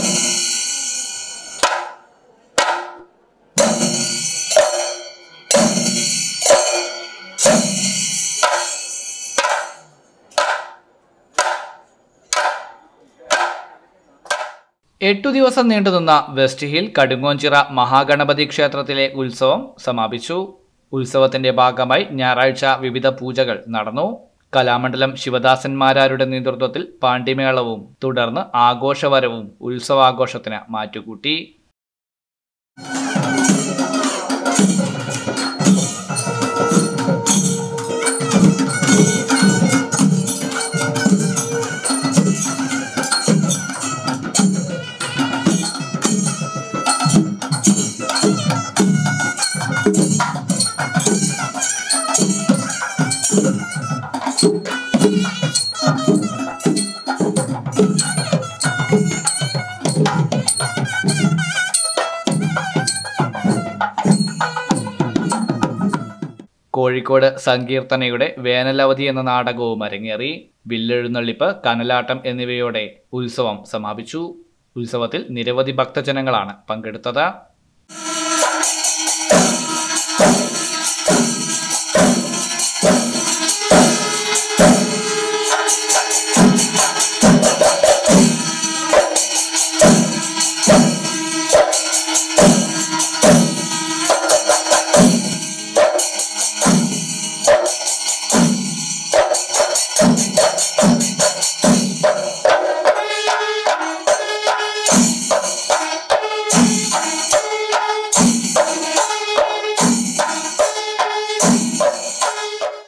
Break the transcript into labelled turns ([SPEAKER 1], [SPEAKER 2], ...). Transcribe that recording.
[SPEAKER 1] എട്ടു ദിവസം നീണ്ടുനിന്ന വെസ്റ്റ് ഹിൽ കടുങ്ങോഞ്ചിറ മഹാഗണപതി ക്ഷേത്രത്തിലെ ഉത്സവം സമാപിച്ചു ഉത്സവത്തിന്റെ ഭാഗമായി ഞായറാഴ്ച വിവിധ പൂജകൾ നടന്നു കലാമണ്ഡലം ശിവദാസന്മാരാരുടെ നേതൃത്വത്തിൽ പാണ്ഡിമേളവും തുടർന്ന് ആഘോഷവരവും ഉത്സവാഘോഷത്തിന് മാറ്റുകൂട്ടി കോഴിക്കോട് സങ്കീർത്തനയുടെ വേനലവധി എന്ന നാടകവും അരങ്ങേറി വില്ലെഴുന്നള്ളിപ്പ് കനലാട്ടം എന്നിവയോടെ ഉത്സവം സമാപിച്ചു ഉത്സവത്തിൽ നിരവധി ഭക്തജനങ്ങളാണ് പങ്കെടുത്തത്